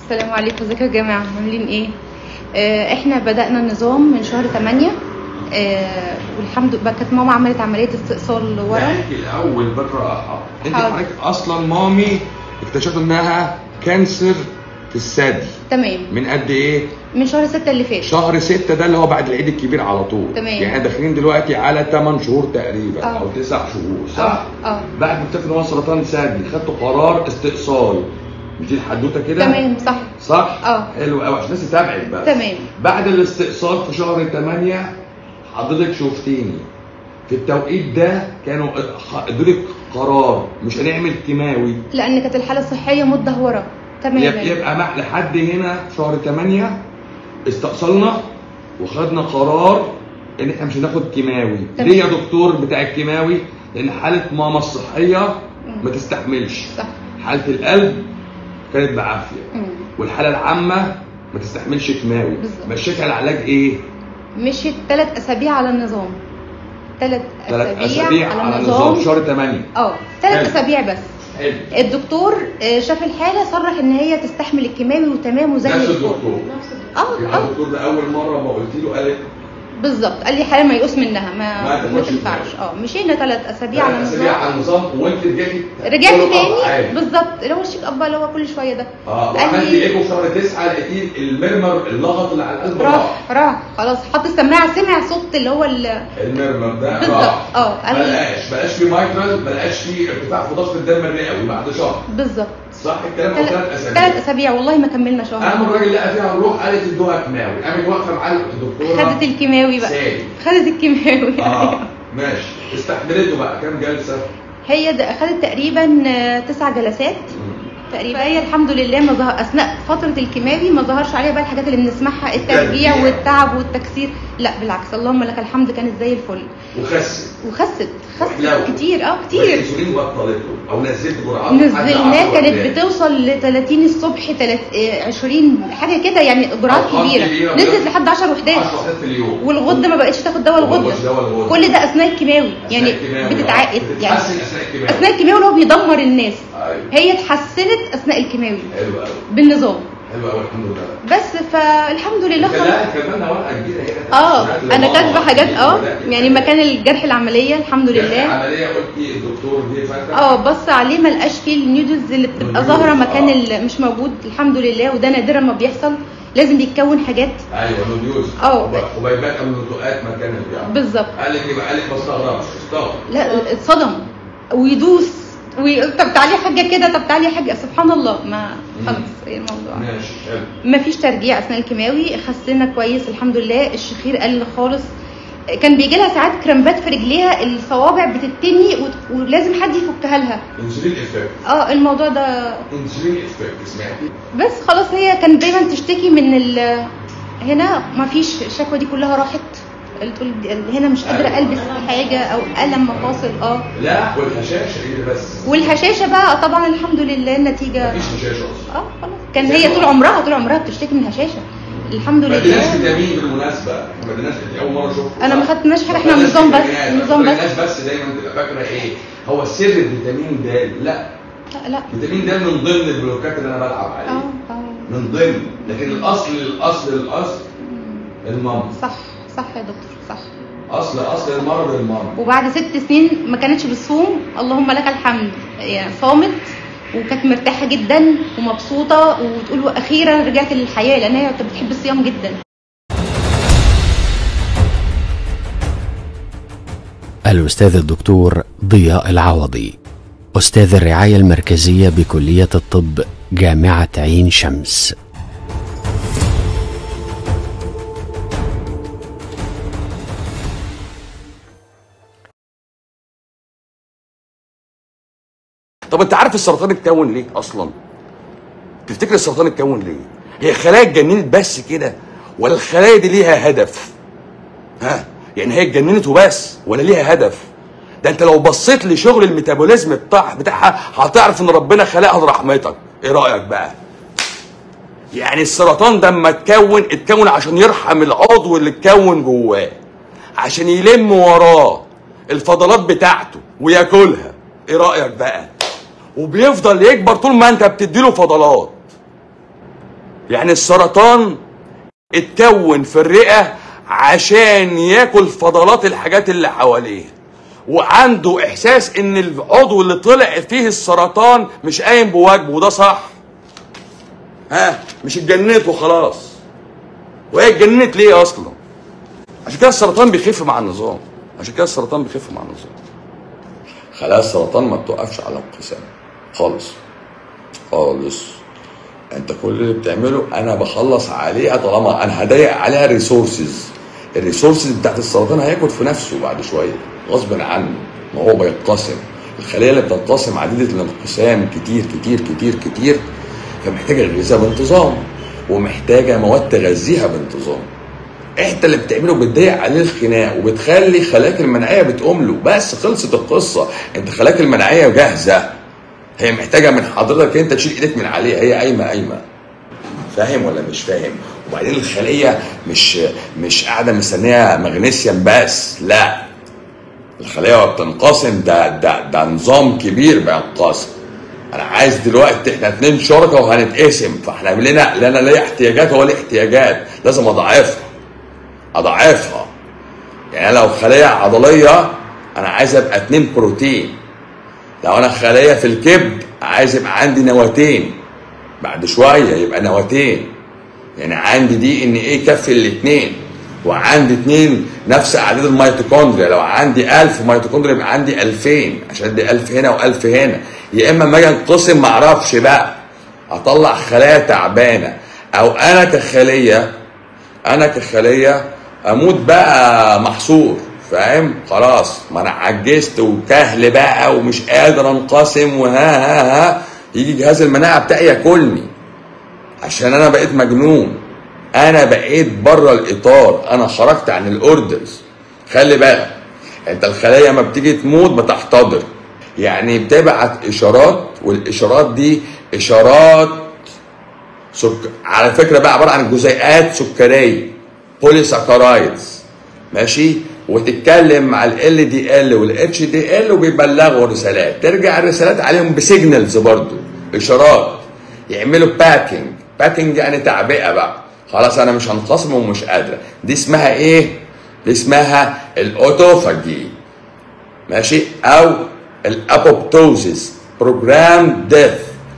السلام عليكم ازيكم يا جماعه عاملين ايه آه احنا بدانا النظام من شهر 8 آه والحمد لله كانت ماما عملت عمليه استئصال ورم احكي الاول بالراحه انت حاضر. حضرتك اصلا مامي اكتشفت انها كانسر في الثدي تمام من قد ايه؟ من شهر 6 اللي فات شهر 6 ده اللي هو بعد العيد الكبير على طول تمام. يعني احنا داخلين دلوقتي على 8 شهور تقريبا آه. او 9 شهور صح؟ اه اه بعد ما اكتشفت ان هو سرطان ثدي خدتوا قرار استئصال مش دي الحدوته كده؟ تمام صح صح؟ اه. حلو قوي عشان الناس تتابعك بقى تمام. بعد الاستئصال في شهر 8 حضرتك شفتيني في التوقيت ده كانوا ادوا لك قرار مش هنعمل كيماوي لان كانت الحاله الصحيه متدهوره تماما يبقى, يبقى مع لحد هنا في شهر 8 استأصلنا وخدنا قرار ان احنا مش هناخد كيماوي تمام. ليه يا دكتور بتاع الكيماوي لان حاله ماما الصحيه ما تستحملش صح حاله القلب كانت بعافيه مم. والحاله العامه ما تستحملش كيماوي بالظبط. مشيت على العلاج ايه مشيت ثلاث اسابيع على النظام ثلاث ثلاث اسابيع, اسابيع على نظام شهر 8 اه ثلاث حلو. اسابيع بس حلو الدكتور آه، شاف الحاله صرح ان هي تستحمل الكيماوي وتمام وزي نفس الفل الدكتور اه يبقى اه الدكتور ده اول مره ما قلت له قال لك بالظبط قال لي حاله ما يقوس منها ما ما ما تاخدش تنفعش اه مشينا ثلاث اسابيع على ثلاث اسابيع على النظام النظام وانت رجعتي رجعت follow up تاني عادي. بالظبط اللي هو الشيك اب اللي هو كل شويه ده اه قال وعملت لي- ايه في شهر 9 لقيتيه المرمر اللغط اللي على القلب راح راح خلاص حط السماعه سمع صوت اللي هو ال- المرمر ده بالظبط راح اه قال لي بلاش بلاش في مايكرال بلاش في ارتفاع في ضغط الدم الرئوي بعد شهر بالظبط صح الكلام او ثلاث اسابيع ثلاث اسابيع والله ما كملنا شهر قام الراجل لقى فيها الروح قالت ادوها كيماوي قامت واقفه معاه الدكتوره خدت الكيماوي بقى سالي. خدت الكيماوي اه ماشي استحملته بقى كام جلسه؟ هي د- خدت تقريبا آه، تسع جلسات تقريبا هي الحمد لله ما ظهر اثناء فتره الكيماوي ما ظهرش عليها بقى الحاجات اللي بنسمعها الترجيع الترجيع. والتعب والتكسير لا بالعكس اللهم لك الحمد كانت زي الفل وخست وخست خست وحلاوة. كتير اه كتير والانسولين بطلته او نزلت جرعات نزلناه كانت بتوصل ل 30 الصبح تلات- آه، 20 حاجه كده يعني جرعات أرقام كبيره كبيرة. نزلت لحد 10 وحدات 10 وحدات في اليوم والغده ما بقتش تاخد دواء الغده ومش دواء الغدة. كل ده اثناء الكيماوي يعني أثناء الكيماوي، بتتعقد آه. يعني بتتحسن اثناء الكيماوي اثناء الكيماوي اللي هو بيدمر الناس ايوه هي اتحسنت اثناء الكيماوي حلو قوي بالنظام حلو قوي الحمد لله بس فالحمد لله خلاص لا كمان ورقه كبيره هنا اه تحسينات انا للماما. كاتبه حاجات اه وده كده. يعني مكان الجرح العمليه الحمد لله عمليه قلتي الدكتور دي فاتح اه بص عليه ما لقاش فيه النيودلز اللي بتبقى النيودلز، ظاهره مكان آه. اللي مش موجود الحمد لله وده نادرا ما بيحصل لازم بيتكون حاجات ايوه نوديوز اه. وبيبات من الدقات مكان الجرح بالظبط قال لك يبقى قال لك ما استغربش استغرب لا اتصدم ويدوس وي... طب تعالي حاجه كده طب تعالي حاجه سبحان الله ما خلاص ايه الموضوع ماشي حلو ما فيش ترجيع اثناء الكيماوي خسينا كويس الحمد لله الشخير قل خالص كان بيجي لها ساعات كرامبات في رجليها الصوابع بتتني و- ولازم حد يفكها لها انسولين افكت اه الموضوع ده انسولين افكت سمعتي بس خلاص هي كانت دايما تشتكي من ال هنا ما فيش الشكوى دي كلها راحت تقول هنا مش قادره البس حاجه او الم مفاصل اه لا والهشاشه ايه بس والهشاشه بقى طبعا الحمد لله النتيجه مفيش هشاشه اصلا اه خلاص كان هي طول عمرها طول عمرها بتشتكي من هشاشه الحمد ما اديناش لله فيتامين بالمناسبه احنا ما اديناش دي اول مره اشوفه انا ما خدتناش حاجه احنا ما نظام بس فيتامينات. نظام بس الناس بس دايما تبقى فاكره ايه هو سر الفيتامين د لا لا لا الفيتامين د من ضمن البلوكات اللي انا بلعب عليها اه اه من ضمن لكن الاصل الاصل الاصل المرض صح صح يا دكتور صح اصل اصل المرض المرض وبعد ست سنين ما كانتش بتصوم اللهم لك الحمد يعني صامت وكانت مرتاحه جدا ومبسوطه وتقول واخيرا رجعت للحياه لان هي كانت بتحب الصيام جدا الأستاذ الدكتور ضياء العوضي أستاذ الرعاية المركزية بكلية الطب جامعة عين شمس طب انت عارف السرطان اتكون ليه اصلا تفتكر السرطان اتكون ليه هي خلايا اتجننت بس كده ولا الخلايا دي ليها هدف ها يعني هي اتجننت وبس ولا ليها هدف ده انت لو بصيت لشغل الميتابوليزم بتاع بتاعها هتعرف ان ربنا خلقها لرحمتك ايه رايك بقى يعني السرطان ده اما اتكون اتكون عشان يرحم العضو اللي اتكون جواه عشان يلم وراه الفضلات بتاعته وياكلها ايه رايك بقى وبيفضل يكبر طول ما انت بتديله فضلات يعني السرطان اتكون في الرئه عشان ياكل فضلات الحاجات اللي حواليه وعنده احساس ان العضو اللي طلع فيه السرطان مش قايم بواجبه وده صح ها مش اتجننت وخلاص وهي اتجننت ليه اصلا عشان كده السرطان بيخف مع النظام عشان كده السرطان بيخف مع النظام خلايا السرطان ما بتوقفش على انقسام خالص خالص انت كل اللي بتعمله انا بخلص عليها طالما انا هضيق عليها ريسورسز الريسورسز بتاعت السرطان هياكل في نفسه بعد شويه غصب عنه ما هو بينقسم الخليه اللي بتنقسم عديده الانقسام كتير كتير كتير كتير فمحتاجه غذاء بانتظام ومحتاجه مواد تغذيها بانتظام انت اللي بتعمله بتضيق عليه الخناق وبتخلي خلاياك المناعيه بتقوم له بس خلصت القصه انت خلاياك المناعيه جاهزه هي محتاجه من حضرتك انت تشيل ايدك من عليها هي قايمه قايمه فاهم ولا مش فاهم وبعدين الخليه مش مش قاعده مستنيه مغنيسيوم بس لا الخليه وهي بتنقسم ده ده ده نظام كبير بينقسم انا عايز دلوقتي احنا اتنين شركاء وهنتقسم فاحنا لنا لنا ليا احتياجات وهو ليه احتياجات لازم اضاعفها اضاعفها يعني أنا لو خليه عضليه انا عايز ابقى اتنين بروتين لو انا خليه في الكبد عايز يبقى عندي نواتين بعد شويه يبقى نواتين يعني عندي دي ان ايه يكفي الاثنين وعندي اثنين نفس اعداد الميتوكوندريا لو عندي 1000 ميتوكوندريا يبقى عندي 2000 عشان دي 1000 هنا و1000 هنا يا اما اما اجي انقسم ما اعرفش بقى اطلع خلايا تعبانه او انا كخليه انا كخليه اموت بقى محصور فاهم خلاص ما انا عجزت وكهل بقى ومش قادر انقسم وها ها ها يجي جهاز المناعه بتاعي ياكلني عشان انا بقيت مجنون انا بقيت بره الاطار انا خرجت عن الاوردرز خلي بالك انت الخلايا ما بتيجي تموت بتحتضر يعني بتبعت اشارات والاشارات دي اشارات سك... على فكره بقى عباره عن جزيئات سكريه بوليساكرايدز ماشي وتتكلم مع ال دي ال والاتش دي ال وبيبلغوا رسالات ترجع الرسالات عليهم بسيجنالز برضو اشارات يعملوا باكينج باكينج يعني تعبئه بقى خلاص انا مش هنقسم ومش قادره دي اسمها ايه دي اسمها الاوتوفاجي ماشي او الابوبتوزيس بروجرام ديث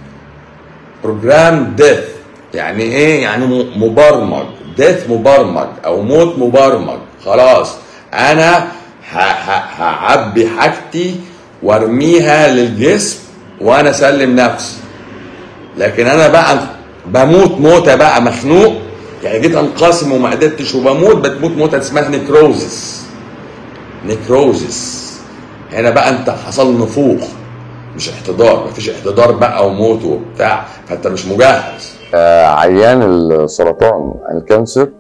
بروجرام ديث يعني ايه يعني م- مبرمج ديث مبرمج او موت مبرمج خلاص انا ه- ه- هعبي حاجتي وارميها للجسم وانا اسلم نفسي لكن انا بقى بموت موته بقى مخنوق يعني جيت انقسم وما قدرتش وبموت بتموت موته اسمها نيكروزس نيكروزس هنا بقى انت حصل نفوخ مش احتضار مفيش احتضار بقى وموت وبتاع فانت مش مجهز آه، عيان السرطان الكانسر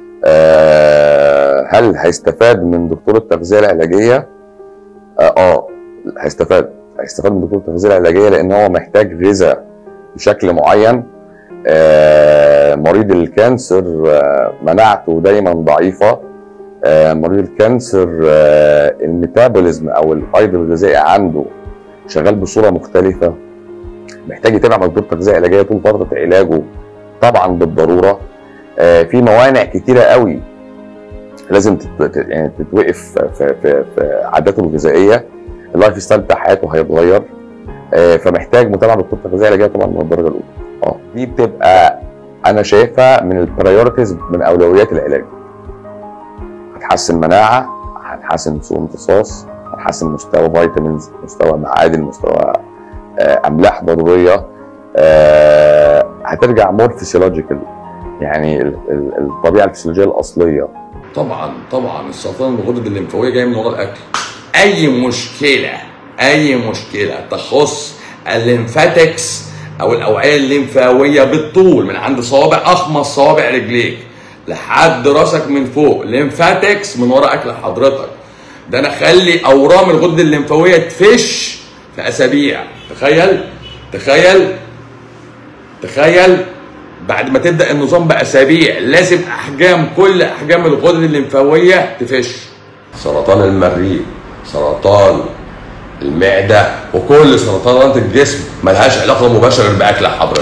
آه، هل هيستفاد من دكتور التغذيه العلاجيه؟ اه, آه هيستفاد هيستفاد من دكتور التغذيه العلاجيه لان هو محتاج غذاء بشكل معين آه، مريض الكانسر آه، مناعته دايما ضعيفه آه، مريض الكانسر آه، الميتابوليزم او الفايبر الغذائي عنده شغال بصوره مختلفه محتاج يتابع مع دكتور تغذيه علاجيه طول فتره علاجه طبعا بالضروره آه، في موانع كتيره قوي لازم تت... يعني تتوقف في, في, في عاداته الغذائيه اللايف ستايل بتاع حياته هيتغير آه، فمحتاج متابعه دكتور تغذيه علاجيه طبعا من الدرجه الاولى اه دي بتبقى انا شايفها من البريورتيز من اولويات العلاج هتحسن مناعه هتحسن سوء امتصاص هتحسن مستوى فيتامينز مستوى معادن مستوى آه، املاح ضروريه آه، هترجع مور فيسيولوجيكال يعني ال- ال- الطبيعه الفسيولوجيه الاصليه طبعا طبعا السرطان الغدد الليمفاويه جاي من ورا الاكل اي مشكله اي مشكله تخص الليمفاتكس او الاوعيه الليمفاويه بالطول من عند صوابع اخمص صوابع رجليك لحد راسك من فوق ليمفاتكس من ورا اكل حضرتك ده انا اخلي اورام الغدد الليمفاويه تفش في اسابيع تخيل تخيل تخيل بعد ما تبدا النظام باسابيع لازم احجام كل احجام الغدد الليمفاويه تفش سرطان المريء سرطان المعده وكل سرطانات الجسم ملهاش علاقه مباشره باكل حضرتك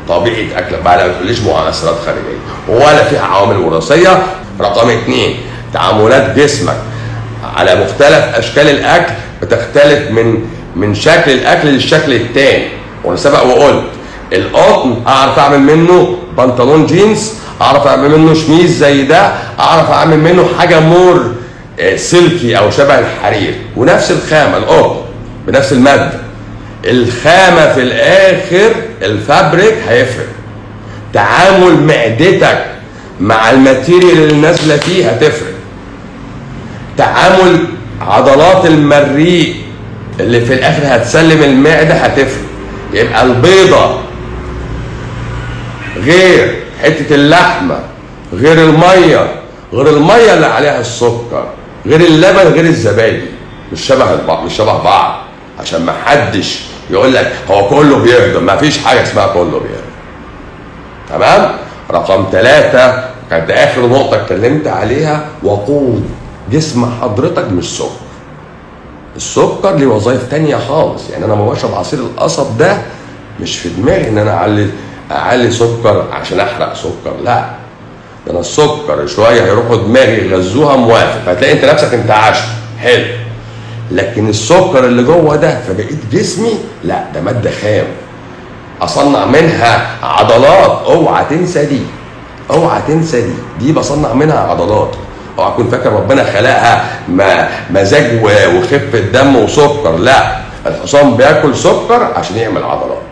طبيعه اكلك بقى لا ما تقوليش مؤثرات خارجيه ولا فيها عوامل وراثيه رقم اثنين تعاملات جسمك على مختلف اشكال الاكل بتختلف من من شكل الاكل للشكل الثاني وانا سبق وقلت القطن اعرف اعمل منه بنطلون جينز اعرف اعمل منه شميز زي ده اعرف اعمل منه حاجه مور آه، سلكي او شبه الحرير ونفس الخامه القطن بنفس الماده الخامه في الاخر الفابريك هيفرق تعامل معدتك مع الماتيريال اللي نازله فيه هتفرق تعامل عضلات المريء اللي في الاخر هتسلم المعده هتفرق يبقى البيضه غير حته اللحمه غير الميه غير الميه اللي عليها السكر غير اللبن غير الزبادي مش شبه البعض مش شبه بعض عشان ما حدش يقول لك هو كله بيهضم ما فيش حاجه اسمها كله بيهضم تمام رقم ثلاثة كانت آخر نقطة اتكلمت عليها وقود جسم حضرتك مش سكر السكر ليه وظائف تانية خالص يعني أنا لما بشرب عصير القصب ده مش في دماغي إن أنا أعلي أعلي سكر عشان أحرق سكر لا ده أنا السكر شوية هيروحوا دماغي يغذوها موافق هتلاقي أنت نفسك أنت عشت حلو لكن السكر اللي جوه ده في بقيه جسمي لا ده ماده خام اصنع منها عضلات اوعى تنسى دي اوعى تنسى دي دي بصنع منها عضلات اوعى تكون فاكر ربنا خلقها ما مزاج و- وخفه دم وسكر لا الحصان بياكل سكر عشان يعمل عضلات